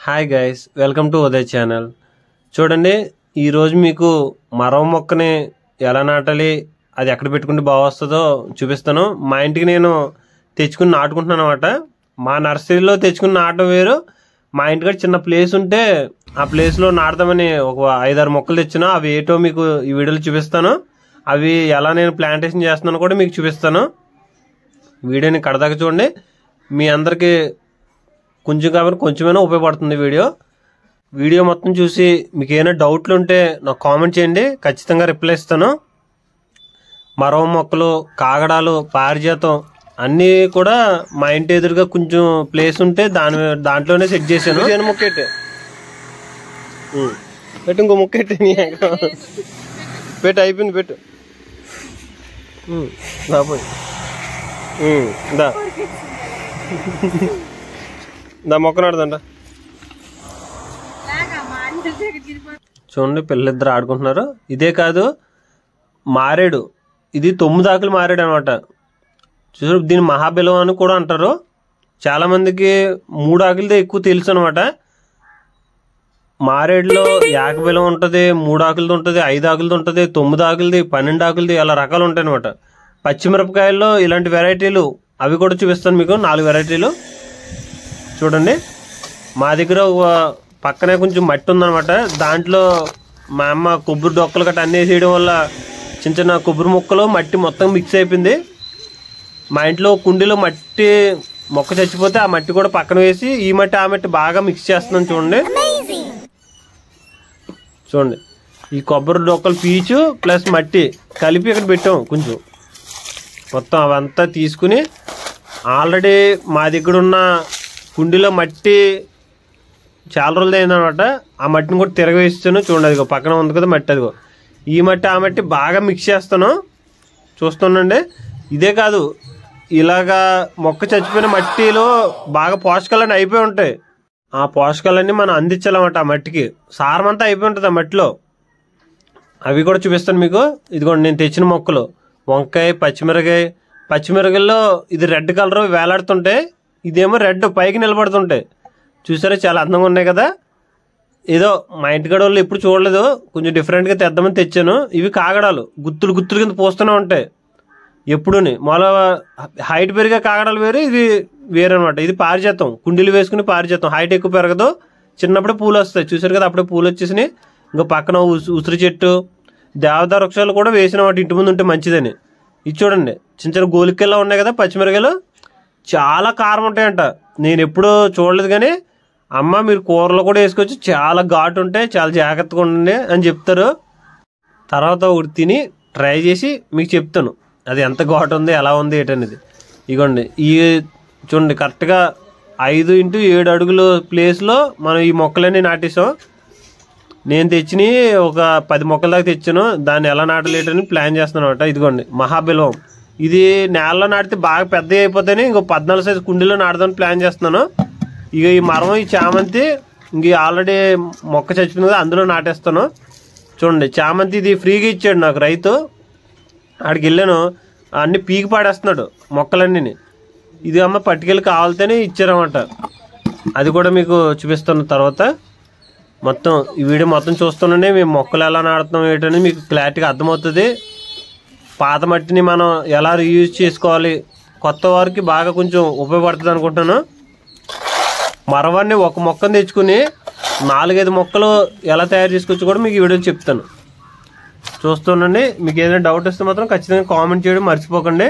Hi guys welcome to Uday channel చూడండి ఈరోజు మీకు మరవ మొక్కని ఎలా నాటాలి అది ఎక్కడ పెట్టుకుంటే బాగా వస్తుందో చూపిస్తాను మా ఇంటికి నేను తెచ్చుకుని నాటుకుంటున్నాను అనమాట మా నర్సరీలో తెచ్చుకుని నాటం వేరు మా ఇంటికాడ చిన్న ప్లేస్ ఉంటే ఆ ప్లేస్లో నాటుదామని ఒక ఐదారు మొక్కలు తెచ్చాను అవి ఏటో మీకు ఈ వీడియోలో చూపిస్తాను అవి ఎలా నేను ప్లాంటేషన్ చేస్తున్నానో కూడా మీకు చూపిస్తాను వీడియోని కడదాకా చూడండి మీ అందరికీ కొంచెం కాబట్టి కొంచెమైనా ఉపయోగపడుతుంది వీడియో వీడియో మొత్తం చూసి మీకు ఏమైనా డౌట్లు ఉంటే నాకు కామెంట్ చేయండి ఖచ్చితంగా రిప్లై ఇస్తాను మరవ మొక్కలు కాగడాలు పారిజాతం అన్నీ కూడా మా ఇంటి ఎదురుగా కొంచెం ప్లేస్ ఉంటే దాని దాంట్లోనే సెట్ చేశాను నేను ముక్కెట్టే పెట్టు ఇంకో ముక్కెట్టి పెట్టు అయిపోయింది పెట్టు ఉమ్, దా పోయి ఉమ్, దా దా మొక్క నాడుదంట చూడండి పిల్లలిద్దరు ఆడుకుంటున్నారు ఇదే కాదు మారేడు ఇది తొమ్మిది ఆకులు మారేడు అనమాట చూసారు దీన్ని మహాబిలం అని కూడా అంటారు చాలా మందికి మూడు ఆకులతో ఎక్కువ తెలుసు అనమాట మారేడులో యాక బిలం ఉంటుంది మూడు ఆకులది ఉంటుంది ఐదు ఆకులది ఉంటుంది తొమ్మిది ఆకులది పన్నెండు ఆకులది అలా రకాలు ఉంటాయి అనమాట పచ్చిమిరపకాయల్లో ఇలాంటి వెరైటీలు అవి కూడా చూపిస్తాను మీకు నాలుగు వెరైటీలు చూడండి మా దగ్గర ఒక పక్కనే కొంచెం మట్టి ఉందన్నమాట దాంట్లో మా అమ్మ కొబ్బరి డొక్కలు గట్ట అన్నీ వేసేయడం వల్ల చిన్న చిన్న కొబ్బరి ముక్కలు మట్టి మొత్తం మిక్స్ అయిపోయింది మా ఇంట్లో కుండీలో మట్టి మొక్క చచ్చిపోతే ఆ మట్టి కూడా పక్కన వేసి ఈ మట్టి ఆ మట్టి బాగా మిక్స్ చేస్తున్నాను చూడండి చూడండి ఈ కొబ్బరి డొక్కలు పీచు ప్లస్ మట్టి కలిపి ఇక్కడ పెట్టాం కొంచెం మొత్తం అవంతా తీసుకుని ఆల్రెడీ మా దగ్గర ఉన్న కుండీలో మట్టి చాలా రోజులు అయిందనమాట ఆ మట్టిని కూడా తిరగవేస్తాను చూడండి అదిగో పక్కన ఉంది కదా మట్టి అదిగో ఈ మట్టి ఆ మట్టి బాగా మిక్స్ చేస్తాను చూస్తుండండి ఇదే కాదు ఇలాగా మొక్క చచ్చిపోయిన మట్టిలో బాగా పోషకాలన్నీ అయిపోయి ఉంటాయి ఆ పోషకాలన్నీ మనం అందించాలన్నమాట ఆ మట్టికి సారం అంతా అయిపోయి ఉంటుంది ఆ మట్టిలో అవి కూడా చూపిస్తాను మీకు ఇదిగోండి నేను తెచ్చిన మొక్కలు వంకాయ పచ్చిమిరకాయ పచ్చిమిరకాయల్లో ఇది రెడ్ కలర్ వేలాడుతుంటే ఇదేమో రెడ్ పైకి నిలబడుతుంటాయి చూసారా చాలా అందంగా ఉన్నాయి కదా ఏదో మా ఇంటికాడ వాళ్ళు ఎప్పుడు చూడలేదు కొంచెం డిఫరెంట్గా తెద్దామని తెచ్చాను ఇవి కాగడాలు గుత్తులు గుత్తులు కింద పోస్తూనే ఉంటాయి ఎప్పుడుని మొల హైట్ పెరిగే కాగడాలు వేరు ఇది వేరే అనమాట ఇది పారిజాతం కుండీలు వేసుకుని పారిజాతం హైట్ ఎక్కువ పెరగదు చిన్నప్పుడే పూలు వస్తాయి చూసారు కదా అప్పుడే పూలు వచ్చేసినాయి ఇంకా పక్కన ఉసు- ఉసిరి చెట్టు దేవదార వృక్షాలు కూడా వేసిన వాటి ఇంటి ముందు ఉంటే మంచిదని ఇది చూడండి చిన్న చిన్న గోలికల్లా ఉన్నాయి కదా పచ్చిమిరకాయలు చాలా కారం ఉంటాయంట నేను ఎప్పుడూ చూడలేదు కానీ అమ్మ మీరు కూరలో కూడా వేసుకోవచ్చు చాలా ఘాటు ఉంటాయి చాలా జాగ్రత్తగా ఉండండి అని చెప్తారు తర్వాత ఒకటి తిని ట్రై చేసి మీకు చెప్తాను అది ఎంత ఘాటు ఉంది ఎలా ఉంది ఏంటనేది ఇగోండి ఈ చూడండి కరెక్ట్గా ఐదు ఇంటూ ఏడు అడుగుల ప్లేస్లో మనం ఈ మొక్కలన్నీ నాటేసాం నేను తెచ్చిన ఒక పది మొక్కల దాకా తెచ్చాను దాన్ని ఎలా నాటలేటని ప్లాన్ చేస్తున్నాను అనమాట ఇదిగోండి మహాబిల్వం ఇది నేలలో నాటితే బాగా పెద్దగా అయిపోతాయని ఇంకో పద్నాలుగు సైజు కుండీలో నాటుదామని ప్లాన్ చేస్తున్నాను ఇక ఈ మరం ఈ చామంతి ఇంక ఆల్రెడీ మొక్క చచ్చిపోయింది కదా అందులో నాటేస్తాను చూడండి చామంతి ఇది ఫ్రీగా ఇచ్చాడు నాకు రైతు ఆడికి వెళ్ళాను అన్ని పీకి పాడేస్తున్నాడు మొక్కలన్నీ ఇది అమ్మ పట్టుకెళ్ళి కావాలితేనే ఇచ్చారన్నమాట అది కూడా మీకు చూపిస్తాను తర్వాత మొత్తం ఈ వీడియో మొత్తం చూస్తుండండి మేము మొక్కలు ఎలా నాడుతున్నాం ఏంటని మీకు క్లారిటీగా అర్థమవుతుంది పాత మట్టిని మనం ఎలా రీయూజ్ చేసుకోవాలి కొత్త వారికి బాగా కొంచెం ఉపయోగపడుతుంది అనుకుంటున్నాను మరవాన్ని ఒక మొక్కను తెచ్చుకుని నాలుగైదు మొక్కలు ఎలా తయారు చేసుకోవచ్చు కూడా మీకు ఈ వీడియోలో చెప్తాను చూస్తుండండి మీకు ఏదైనా డౌట్ వస్తే మాత్రం ఖచ్చితంగా కామెంట్ చేయడం మర్చిపోకండి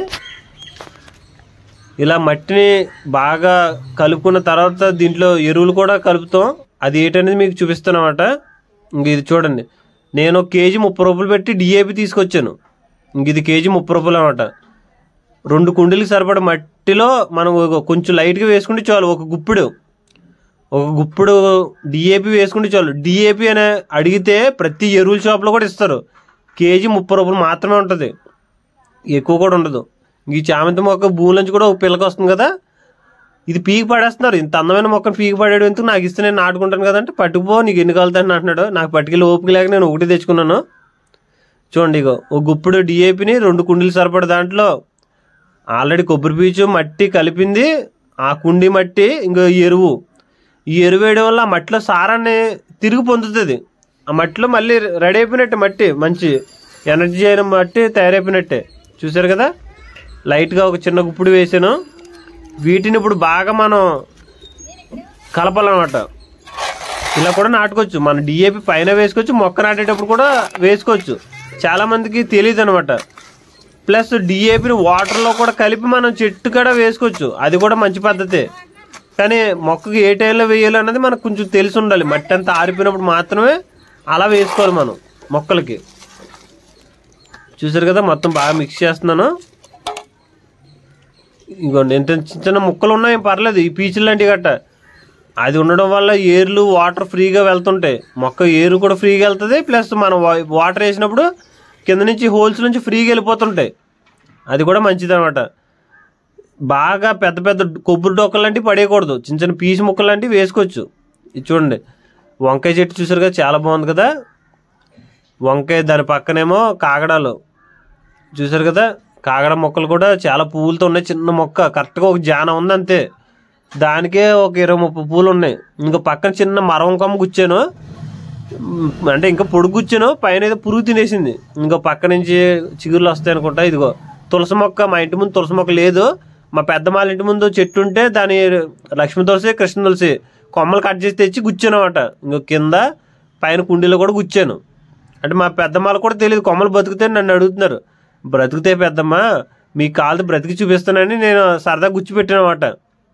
ఇలా మట్టిని బాగా కలుపుకున్న తర్వాత దీంట్లో ఎరువులు కూడా కలుపుతాం అది ఏంటనేది మీకు చూపిస్తాను అనమాట ఇంక ఇది చూడండి నేను ఒక కేజీ ముప్పై రూపాయలు పెట్టి డిఏపి తీసుకొచ్చాను ఇంక ఇది కేజీ ముప్పై రూపాయలు అనమాట రెండు కుండీలకు సరిపడ మట్టిలో మనం ఒక కొంచెం లైట్గా వేసుకుంటే చాలు ఒక గుప్పిడు ఒక గుప్పుడు డిఏపి వేసుకుంటే చాలు డిఏపి అని అడిగితే ప్రతి ఎరువుల షాప్లో కూడా ఇస్తారు కేజీ ముప్పై రూపాయలు మాత్రమే ఉంటుంది ఎక్కువ కూడా ఉండదు ఈ చామంతి మొక్క భూమిలోంచి కూడా ఒక పిల్లకి వస్తుంది కదా ఇది పీకి పడేస్తున్నారు ఇంత అందమైన మొక్కను పీకి పడేయడం ఎందుకు నాకు ఇస్తే నేను నాటుకుంటాను కదంటే పట్టుకుపో నీకు ఎన్ని కాలుతాయని అంటున్నాడు నాకు పట్టుకెళ్ళి ఓపిక లేక నేను ఒకటి తెచ్చుకున్నాను చూడండి ఇగో ఒక గుప్పుడు డిఏపిని రెండు కుండీలు సరిపడే దాంట్లో ఆల్రెడీ కొబ్బరి పీచు మట్టి కలిపింది ఆ కుండి మట్టి ఇంకో ఎరువు ఈ ఎరువు వేయడం వల్ల ఆ మట్టిలో సారాన్ని తిరిగి పొందుతుంది ఆ మట్టిలో మళ్ళీ రెడీ అయిపోయినట్టే మట్టి మంచి ఎనర్జీ అయిన మట్టి తయారైపోయినట్టే చూసారు కదా లైట్గా ఒక చిన్న గుప్పుడు వేసాను వీటిని ఇప్పుడు బాగా మనం కలపాలన్నమాట ఇలా కూడా నాటుకోవచ్చు మన డిఏపి పైన వేసుకోవచ్చు మొక్క నాటేటప్పుడు కూడా వేసుకోవచ్చు చాలా మందికి తెలియదు అనమాట ప్లస్ డిఏపిని వాటర్లో కూడా కలిపి మనం చెట్టు కూడా వేసుకోవచ్చు అది కూడా మంచి పద్ధతే కానీ మొక్కకి ఏ టైంలో వేయాలి అన్నది మనకు కొంచెం తెలిసి ఉండాలి మట్టి అంతా ఆరిపోయినప్పుడు మాత్రమే అలా వేసుకోవాలి మనం మొక్కలకి చూసారు కదా మొత్తం బాగా మిక్స్ చేస్తున్నాను ఇగోండి ఎంత చిన్న చిన్న ముక్కలు ఉన్నాయి పర్లేదు ఈ పీచులు లాంటివి గట్ట అది ఉండడం వల్ల ఏర్లు వాటర్ ఫ్రీగా వెళ్తుంటాయి మొక్క ఏరు కూడా ఫ్రీగా వెళ్తుంది ప్లస్ మనం వా- వాటర్ వేసినప్పుడు కింద నుంచి హోల్స్ నుంచి ఫ్రీగా వెళ్ళిపోతుంటాయి అది కూడా మంచిది అనమాట బాగా పెద్ద పెద్ద కొబ్బరి డొక్కలు లాంటివి పడేయకూడదు చిన్న చిన్న పీసు ముక్కలు లాంటివి వేసుకోవచ్చు ఇది చూడండి వంకాయ చెట్టు చూసారు కదా చాలా బాగుంది కదా వంకాయ దాని పక్కనేమో కాగడాలు చూసారు కదా కాగడ మొక్కలు కూడా చాలా పువ్వులతో ఉన్నాయి చిన్న మొక్క కరెక్ట్గా ఒక జాన ఉంది అంతే దానికే ఒక ఇరవై ముప్పై పూలు ఉన్నాయి ఇంకా పక్కన చిన్న మరం కొమ్మ గుచ్చాను ఉమ్, అంటే ఇంకా పొడుగు గుచ్చాను పైన ఏదో పురుగు తినేసింది ఇంకా పక్క నుంచి చిగుర్లు వస్తాయి అనుకుంటా ఇదిగో తులసి మొక్క మా ఇంటి ముందు తులసి మొక్క లేదు మా పెద్దమ్మాళ్ళ ఇంటి ముందు చెట్టు ఉంటే దాని లక్ష్మీ తులసి కృష్ణ తులసి కొమ్మలు కట్ చేసి తెచ్చి గుచ్చాను అనమాట ఇంకో కింద పైన కుండీలో కూడా గుచ్చాను అంటే మా పెద్దమ్మాలు కూడా తెలియదు కొమ్మలు బతుకుతే నన్ను అడుగుతున్నారు బ్రతుకుతే పెద్దమ్మ మీ కాలు బ్రతికి చూపిస్తానని నేను సరదా గుచ్చిపెట్టాను అనమాట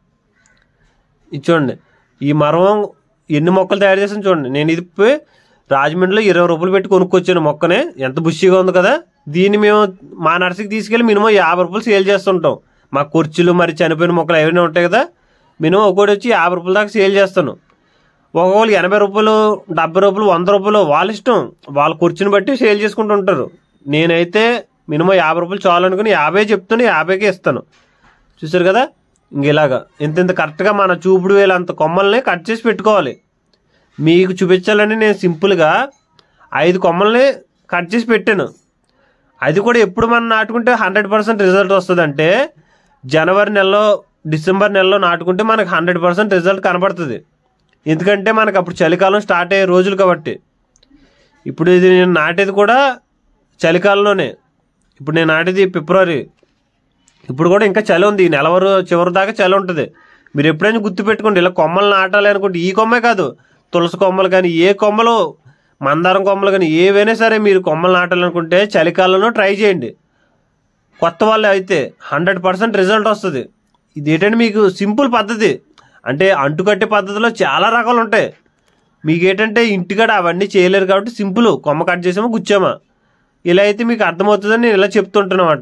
ఇది చూడండి ఈ మరం ఎన్ని మొక్కలు తయారు చేసాను చూడండి నేను ఇది పోయి రాజమండ్రిలో ఇరవై రూపాయలు పెట్టి కొనుక్కొచ్చాను మొక్కని ఎంత బుషిగా ఉంది కదా దీన్ని మేము మా నర్సరీకి తీసుకెళ్ళి మినిమం యాభై రూపాయలు సేల్ చేస్తుంటాం మా కుర్చీలు మరి చనిపోయిన మొక్కలు ఏమైనా ఉంటాయి కదా మినిమం ఒకటి వచ్చి యాభై రూపాయల దాకా సేల్ చేస్తాను ఒక్కొక్కరు ఎనభై రూపాయలు డెబ్బై రూపాయలు వంద రూపాయలు వాళ్ళ ఇష్టం వాళ్ళ కుర్చీని బట్టి సేల్ చేసుకుంటూ ఉంటారు నేనైతే మినిమం యాభై రూపాయలు చాలు అనుకుని యాభై చెప్తాను యాభైకే ఇస్తాను చూసారు కదా ఇంక ఇలాగా ఇంత ఇంత కరెక్ట్గా మన చూపుడు వేలు అంత కొమ్మల్ని కట్ చేసి పెట్టుకోవాలి మీకు చూపించాలని నేను సింపుల్గా ఐదు కొమ్మల్ని కట్ చేసి పెట్టాను అది కూడా ఎప్పుడు మనం నాటుకుంటే హండ్రెడ్ పర్సెంట్ రిజల్ట్ వస్తుందంటే జనవరి నెలలో డిసెంబర్ నెలలో నాటుకుంటే మనకు హండ్రెడ్ పర్సెంట్ రిజల్ట్ కనబడుతుంది ఎందుకంటే మనకు అప్పుడు చలికాలం స్టార్ట్ అయ్యే రోజులు కాబట్టి ఇప్పుడు ఇది నేను నాటేది కూడా చలికాలంలోనే ఇప్పుడు నేను నాటేది ఫిబ్రవరి ఇప్పుడు కూడా ఇంకా చలి ఉంది ఈ నెలవరు చివరి దాకా చలి ఉంటుంది మీరు ఎప్పుడైనా గుర్తుపెట్టుకోండి ఇలా కొమ్మలు నాటాలి అనుకుంటే ఈ కొమ్మే కాదు తులసి కొమ్మలు కానీ ఏ కొమ్మలు మందారం కొమ్మలు కానీ ఏవైనా సరే మీరు కొమ్మలు నాటాలనుకుంటే చలికాలంలో ట్రై చేయండి కొత్త వాళ్ళు అయితే హండ్రెడ్ పర్సెంట్ రిజల్ట్ వస్తుంది ఇది ఏంటంటే మీకు సింపుల్ పద్ధతి అంటే అంటుకట్టే పద్ధతిలో చాలా రకాలు ఉంటాయి మీకు ఏంటంటే ఇంటికాడ అవన్నీ చేయలేరు కాబట్టి సింపుల్ కొమ్మ కట్ చేసామా గుచ్చామా ఇలా అయితే మీకు అర్థమవుతుందని నేను ఇలా చెప్తుంటానమాట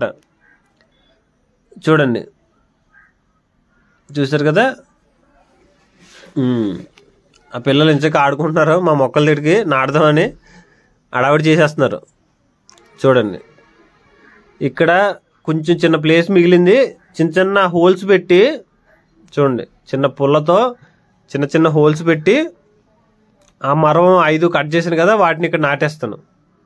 చూడండి చూసారు కదా ఉమ్. ఆ పిల్లలు ఇంచక ఆడుకుంటున్నారు మా మొక్కల దగ్గరికి నాటుదామని అడావిడి చేసేస్తున్నారు చూడండి ఇక్కడ కొంచెం చిన్న ప్లేస్ మిగిలింది చిన్న చిన్న హోల్స్ పెట్టి చూడండి చిన్న పుల్లతో చిన్న చిన్న హోల్స్ పెట్టి ఆ మరం ఐదు కట్ చేసాను కదా వాటిని ఇక్కడ నాటేస్తాను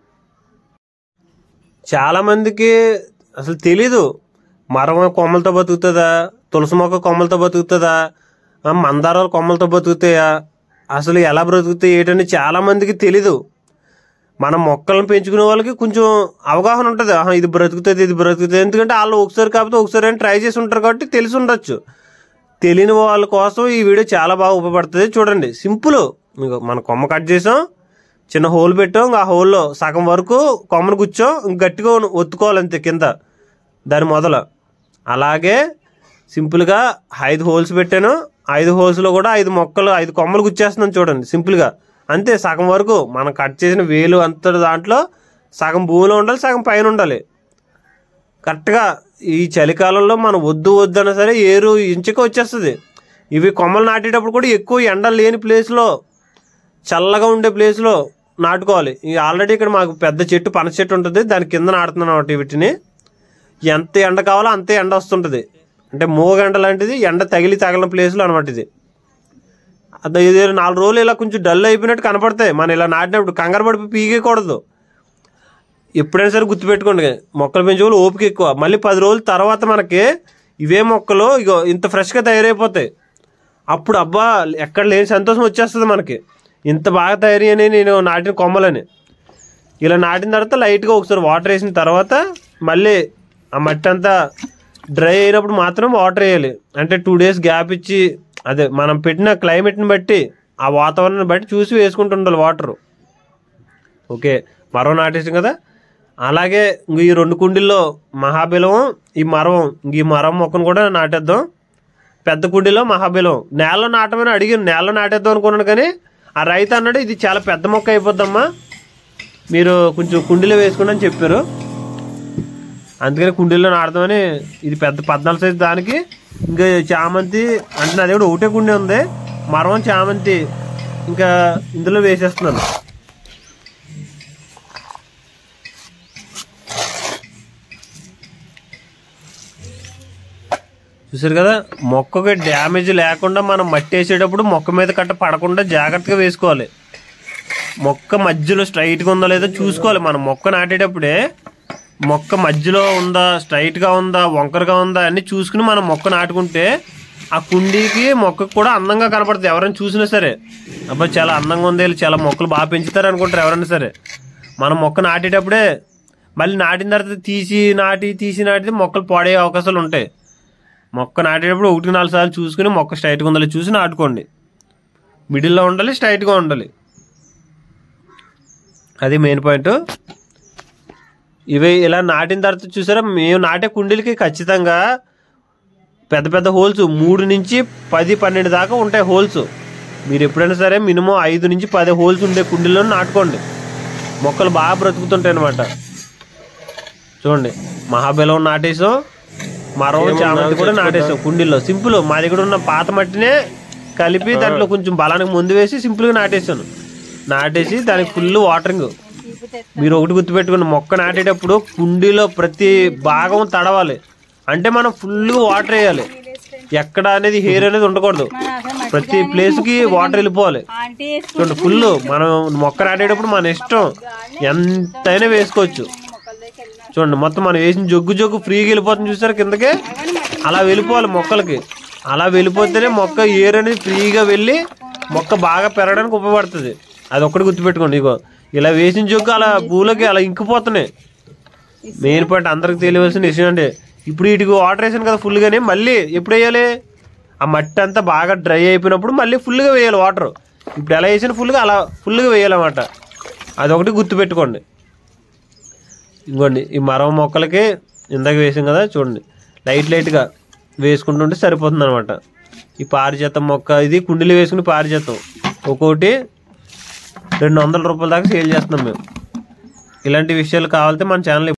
చాలా మందికి అసలు తెలీదు మరం కొమ్మలతో బతుకుతుందా తులసి మొక్క కొమ్మలతో బతుకుతుందా ఆ మందారాలు కొమ్మలతో బతుకుతాయా అసలు ఎలా బ్రతుకుతాయి ఏంటని చాలా మందికి తెలీదు మనం మొక్కలను పెంచుకునే వాళ్ళకి కొంచెం అవగాహన ఉంటుంది ఆహా, ఇది బ్రతుకుతుంది ఇది బ్రతుకుతుంది ఎందుకంటే వాళ్ళు ఒకసారి కాకపోతే ఒకసారి అని ట్రై చేసి ఉంటారు కాబట్టి తెలిసి ఉండొచ్చు తెలియని వాళ్ళ కోసం ఈ వీడియో చాలా బాగా ఉపయోగపడుతుంది చూడండి సింపుల్ ఇంకో మన కొమ్మ కట్ చేసాం చిన్న హోల్ పెట్టాం ఇంకా ఆ హోల్లో సగం వరకు కొమ్మను కూర్చోం ఇంక గట్టిగా ఒత్తుకోవాలి అంతే కింద దాని మొదల అలాగే సింపుల్గా ఐదు హోల్స్ పెట్టాను ఐదు హోల్స్లో కూడా ఐదు మొక్కలు ఐదు కొమ్మలు గుచ్చేస్తున్నాను చూడండి సింపుల్గా అంతే సగం వరకు మనం కట్ చేసిన వేలు అంత దాంట్లో సగం భూమిలో ఉండాలి సగం పైన ఉండాలి కరెక్ట్గా ఈ చలికాలంలో మనం వద్దు వద్దు అన్నా సరే ఏరు ఇంచుక వచ్చేస్తుంది ఇవి కొమ్మలు నాటేటప్పుడు కూడా ఎక్కువ ఎండ లేని ప్లేస్లో చల్లగా ఉండే ప్లేస్లో నాటుకోవాలి ఈ ఆల్రెడీ ఇక్కడ మాకు పెద్ద చెట్టు పనస చెట్టు ఉంటుంది దాని కింద నాటుతున్నాను అనమాట వీటిని ఎంత ఎండ కావాలో అంతే ఎండ వస్తుంటుంది అంటే మూగ ఎండ లాంటిది ఎండ తగిలి తగలిన ప్లేస్లో అనమాట ఇది అది ఇది నాలుగు రోజులు ఇలా కొంచెం డల్ అయిపోయినట్టు కనపడతాయి మనం ఇలా నాటినప్పుడు కంగారు పడిపోయి పీకేయకూడదు ఎప్పుడైనా సరే గుర్తుపెట్టుకోండి మొక్కలు పెంచే వాళ్ళు ఓపిక ఎక్కువ మళ్ళీ పది రోజుల తర్వాత మనకి ఇవే మొక్కలు ఇగో ఇంత ఫ్రెష్గా తయారైపోతాయి అప్పుడు అబ్బా ఎక్కడ లేని సంతోషం వచ్చేస్తుంది మనకి ఇంత బాగా తయారయ్యని నేను నాటిన కొమ్మలని ఇలా నాటిన తర్వాత లైట్గా ఒకసారి వాటర్ వేసిన తర్వాత మళ్ళీ ఆ మట్టి అంతా డ్రై అయినప్పుడు మాత్రం వాటర్ వేయాలి అంటే టూ డేస్ గ్యాప్ ఇచ్చి అదే మనం పెట్టిన క్లైమేట్ని బట్టి ఆ వాతావరణాన్ని బట్టి చూసి వేసుకుంటూ ఉండాలి వాటర్ ఓకే మరం నాటేసాం కదా అలాగే ఇంక ఈ రెండు కుండీల్లో మహాబిలం ఈ మరం ఇంక ఈ మరం మొక్కను కూడా నాటేద్దాం పెద్ద కుండీలో మహాబిలం నేలలో నాటమని అడిగాను నేలలో నాటేద్దాం అనుకున్నాను కానీ ఆ రైతు అన్నాడు ఇది చాలా పెద్ద మొక్క అయిపోద్దమ్మా మీరు కొంచెం కుండీలో వేసుకోండి అని చెప్పారు అందుకని కుండీల్లో నాడదామని ఇది పెద్ద పద్నాలుగు సైజు దానికి ఇంకా చామంతి అంటే నా దగ్గర ఒకటే కుండీ ఉంది మరం చామంతి ఇంకా ఇందులో వేసేస్తున్నాను చూసారు కదా మొక్కకి డ్యామేజ్ లేకుండా మనం మట్టి వేసేటప్పుడు మొక్క మీద కట్ట పడకుండా జాగ్రత్తగా వేసుకోవాలి మొక్క మధ్యలో స్ట్రైట్గా ఉందా లేదో చూసుకోవాలి మనం మొక్క నాటేటప్పుడే మొక్క మధ్యలో ఉందా స్ట్రైట్గా ఉందా వంకరగా ఉందా అన్ని చూసుకుని మనం మొక్క నాటుకుంటే ఆ కుండీకి మొక్కకు కూడా అందంగా కనపడుతుంది ఎవరైనా చూసినా సరే అబ్బా చాలా అందంగా ఉంది వీళ్ళు చాలా మొక్కలు బాగా పెంచుతారు అనుకుంటారు ఎవరైనా సరే మనం మొక్క నాటేటప్పుడే మళ్ళీ నాటిన తర్వాత తీసి నాటి తీసి నాటితే మొక్కలు పాడే అవకాశాలు ఉంటాయి మొక్క నాటేటప్పుడు ఒకటి నాలుగు సార్లు చూసుకుని మొక్క స్ట్రైట్గా ఉండాలి చూసి నాటుకోండి మిడిల్లో ఉండాలి స్ట్రైట్గా ఉండాలి అది మెయిన్ పాయింట్ ఇవి ఇలా నాటిన తర్వాత చూసారా మేము నాటే కుండీలకి ఖచ్చితంగా పెద్ద పెద్ద హోల్స్ మూడు నుంచి పది పన్నెండు దాకా ఉంటాయి హోల్స్ మీరు ఎప్పుడైనా సరే మినిమం ఐదు నుంచి పది హోల్స్ ఉండే కుండీల్లో నాటుకోండి మొక్కలు బాగా బ్రతుకుతుంటాయి అనమాట చూడండి మహాబెలం నాటేసాం మరో చామంతి కూడా నాటేసాం కుండీల్లో సింపుల్ మా దగ్గర ఉన్న పాత మట్టినే కలిపి దాంట్లో కొంచెం బలానికి ముందు వేసి సింపుల్గా నాటేసాను నాటేసి దానికి ఫుల్ వాటరింగ్ మీరు ఒకటి గుర్తుపెట్టుకుని మొక్క నాటేటప్పుడు కుండీలో ప్రతి భాగం తడవాలి అంటే మనం ఫుల్ వాటర్ వేయాలి ఎక్కడ అనేది హెయిర్ అనేది ఉండకూడదు ప్రతి ప్లేస్ కి వాటర్ వెళ్ళిపోవాలి ఆంటీ చూడండి ఫుల్ మనం మొక్క నాటేటప్పుడు మన ఇష్టం ఎంతైనా వేసుకోవచ్చు చూడండి మొత్తం మనం వేసిన జగ్గు జగ్గు ఫ్రీగా వెళ్ళిపోతుంది చూసారు కిందకి అలా వెళ్ళిపోవాలి మొక్కలకి అలా వెళ్ళిపోతేనే మొక్క ఏర్ అనేది ఫ్రీగా వెళ్ళి మొక్క బాగా పెరగడానికి ఉపయోగపడుతుంది అది ఒక్కటి గుర్తుపెట్టుకోండి ఇగో ఇలా వేసిన జగ్గు అలా భూలోకి అలా ఇంకిపోతున్నాయి మెయిన్ పాయింట్ అందరికి తెలియవలసిన విషయం అండి ఇప్పుడు వీటికి వాటర్ వేసాను కదా ఫుల్గానే మళ్ళీ ఎప్పుడు వేయాలి ఆ మట్టి అంతా బాగా డ్రై అయిపోయినప్పుడు మళ్ళీ ఫుల్గా వేయాలి వాటర్ ఇప్పుడు ఎలా వేసిన ఫుల్గా అలా ఫుల్గా వేయాలన్నమాట అదొకటి గుర్తుపెట్టుకోండి ఇంకోండి ఈ మరం మొక్కలకి ఇందాక వేసాం కదా చూడండి లైట్ లైట్గా వేసుకుంటుంటే సరిపోతుంది అనమాట ఈ పారిజాతం మొక్క ఇది కుండీలు వేసుకుని పారిజాతం ఒక్కొక్కటి రెండు వందల రూపాయల దాకా సేల్ చేస్తున్నాం మేము ఇలాంటి విషయాలు కావాలంటే మన ఛానల్